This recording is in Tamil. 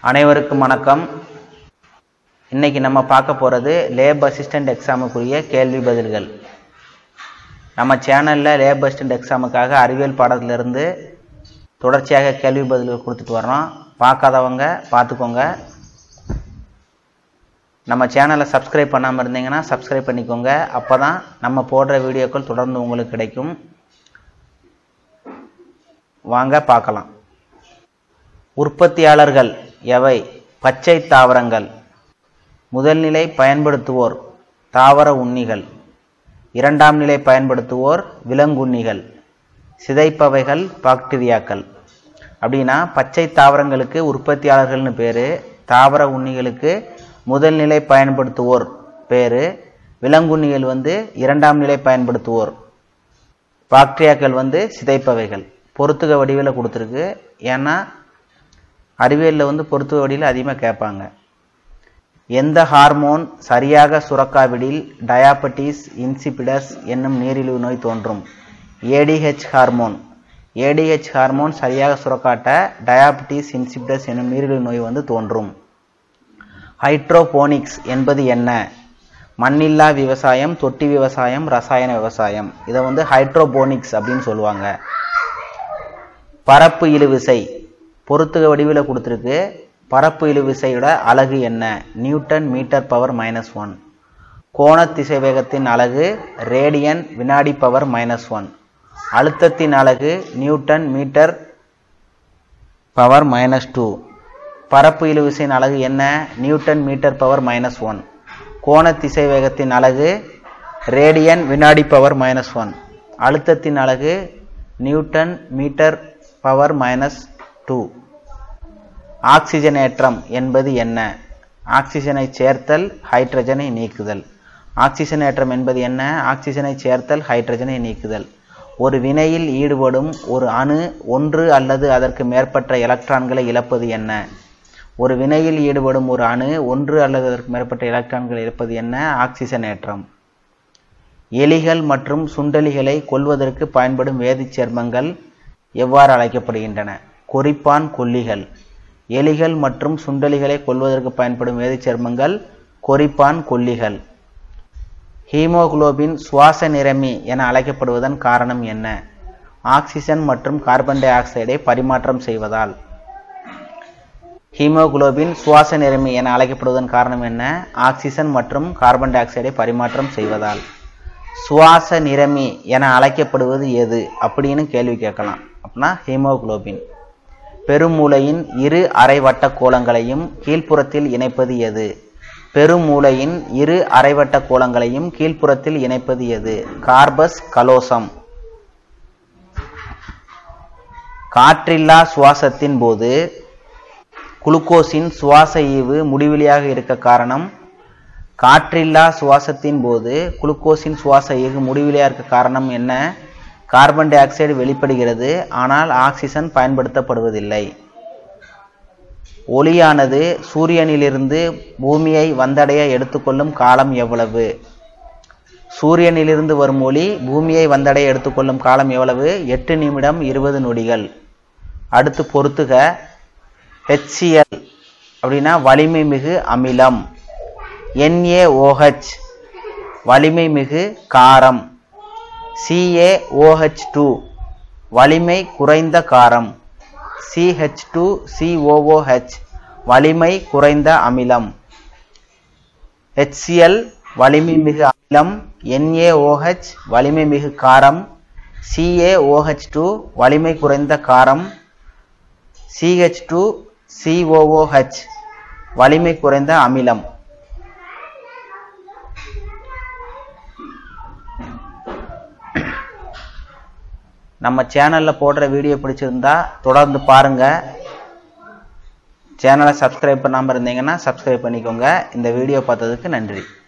அனைவருக்கும் வணக்கம் இன்னைக்கு நம்ம பார்க்க போகிறது லேப் அசிஸ்டண்ட் எக்ஸாமுக்குரிய கேள்வி பதில்கள் நம்ம சேனலில் லேப் அசிஸ்டண்ட் எக்ஸாமுக்காக அறிவியல் பாடத்திலிருந்து தொடர்ச்சியாக கேள்வி பதில்கள் கொடுத்துட்டு வர்றோம் பார்க்காதவங்க பார்த்துக்கோங்க நம்ம சேனலை சப்ஸ்கிரைப் பண்ணாமல் இருந்தீங்கன்னா சப்ஸ்கிரைப் பண்ணிக்கோங்க அப்போ தான் நம்ம போடுற வீடியோக்கள் தொடர்ந்து உங்களுக்கு கிடைக்கும் வாங்க பார்க்கலாம் உற்பத்தியாளர்கள் எவை பச்சை தாவரங்கள் முதல் நிலை பயன்படுத்துவோர் தாவர உண்ணிகள் இரண்டாம் நிலை பயன்படுத்துவோர் விலங்குண்ணிகள் சிதைப்பவைகள் பாக்டீரியாக்கள் அப்படின்னா பச்சை தாவரங்களுக்கு உற்பத்தியாளர்கள்னு பேர் தாவர உண்ணிகளுக்கு முதல் நிலை பயன்படுத்துவோர் பேர் விலங்குண்ணிகள் வந்து இரண்டாம் நிலை பயன்படுத்துவோர் பாக்டீரியாக்கள் வந்து சிதைப்பவைகள் பொறுத்துக வடிவில் கொடுத்துருக்கு ஏன்னா அறிவியலில் வந்து பொறுத்துக வடிவில் அதிகமாக கேட்பாங்க எந்த ஹார்மோன் சரியாக சுரக்காவிடில் டயாபட்டிஸ் இன்சிபிடஸ் என்னும் நீரிழிவு நோய் தோன்றும் ஏடிஹெச் ஹார்மோன் ஏடிஹெச் ஹார்மோன் சரியாக சுரக்காட்ட டயாபட்டிஸ் இன்சிபிடஸ் என்னும் நீரிழிவு நோய் வந்து தோன்றும் ஹைட்ரோபோனிக்ஸ் என்பது என்ன மண்ணில்லா விவசாயம் தொட்டி விவசாயம் ரசாயன விவசாயம் இதை வந்து ஹைட்ரோபோனிக்ஸ் அப்படின்னு சொல்லுவாங்க பரப்பு இழுவிசை பொறுத்துக வடிவில் கொடுத்துருக்கு பரப்பு இழுவிசையோட அலகு என்ன newton metre power minus one கோண திசைவேகத்தின் அலகு ரேடியன் வினாடி பவர் மைனஸ் ஒன் அழுத்தத்தின் அலகு newton metre power minus two பரப்பு இழுவிசையின் அலகு என்ன newton metre power minus one கோண திசைவேகத்தின் அலகு ரேடியன் வினாடி பவர் மைனஸ் ஒன் அழுத்தத்தின் அலகு newton metre power minus two ஆக்சிஜனேற்றம் என்பது என்ன ஆக்சிஜனை சேர்த்தல் ஹைட்ரஜனை நீக்குதல் ஆக்சிஜனேற்றம் என்பது என்ன ஆக்சிஜனை சேர்த்தல் ஹைட்ரஜனை நீக்குதல் ஒரு வினையில் ஈடுபடும் ஒரு அணு ஒன்று அல்லது அதற்கு மேற்பட்ட எலக்ட்ரான்களை இழப்பது என்ன ஒரு வினையில் ஈடுபடும் ஒரு அணு ஒன்று அல்லது அதற்கு மேற்பட்ட எலக்ட்ரான்களை இழப்பது என்ன ஆக்சிஜனேற்றம் எலிகள் மற்றும் சுண்டலிகளை கொல்வதற்கு பயன்படும் வேதிச் சேர்மங்கள் எவ்வாறு அழைக்கப்படுகின்றன கொறிப்பான் கொல்லிகள் எலிகள் மற்றும் சுண்டலிகளை கொல்வதற்கு பயன்படும் வேதிச் சேர்மங்கள் கொறிப்பான் கொல்லிகள் ஹீமோகுளோபின் சுவாச நிறமி என அழைக்கப்படுவதன் காரணம் என்ன ஆக்சிஜன் மற்றும் கார்பன் டை ஆக்சைடை பரிமாற்றம் செய்வதால் ஹீமோகுளோபின் சுவாச நிறமி என அழைக்கப்படுவதன் காரணம் என்ன ஆக்சிஜன் மற்றும் கார்பன் டை ஆக்சைடை பரிமாற்றம் செய்வதால் சுவாச நிறமி என அழைக்கப்படுவது எது அப்படின்னு கேள்வி கேட்கலாம் அப்படின்னா ஹீமோகுளோபின் பெருமூளையின் இரு அரைவட்ட கோளங்களையும் கீழ்ப்புறத்தில் இணைப்பது எது பெருமூளையின் இரு அரைவட்ட கோளங்களையும் கீழ்ப்புறத்தில் இணைப்பது எது கார்பஸ் கலோசம் காற்றில்லா சுவாசத்தின் போது குளுக்கோஸின் சுவாச ஈவு முடிவிலியாக இருக்க காரணம் காற்றில்லா சுவாசத்தின் போது குளுக்கோஸின் சுவாச ஈவு முடிவிலியாக இருக்க காரணம் என்ன கார்பன் டை ஆக்சைடு வெளிப்படுகிறது ஆனால் ஆக்சிஜன் பயன்படுத்தப்படுவதில்லை ஒளியானது சூரியனிலிருந்து பூமியை வந்தடைய எடுத்துக்கொள்ளும் காலம் எவ்வளவு சூரியனிலிருந்து வரும் ஒளி பூமியை வந்தடைய எடுத்துக்கொள்ளும் காலம் எவ்வளவு எட்டு நிமிடம் இருபது நொடிகள் அடுத்து பொறுத்துக ஹெச்சிஎல் அப்படின்னா வலிமை மிகு அமிலம் என்ஏஓஹெச் வலிமை மிகு காரம் சிஏஓஹெச் டூ வலிமை குறைந்த காரம் சிஹெச் டூ சிஓஓஹெச் வலிமை குறைந்த அமிலம் ஹெச்சிஎல் வலிமை மிகு அமிலம் என்ஏஓஹெச் வலிமை மிகு காரம் சிஏஓஹெச் டூ வலிமை குறைந்த காரம் சிஹெச் டூ சிஓஓஹெச் வலிமை குறைந்த அமிலம் நம்ம சேனலில் போடுற வீடியோ பிடிச்சிருந்தா தொடர்ந்து பாருங்கள் சேனலை சப்ஸ்கிரைப் பண்ணாமல் இருந்தீங்கன்னா சப்ஸ்கிரைப் பண்ணிக்கோங்க இந்த வீடியோ பார்த்ததுக்கு நன்றி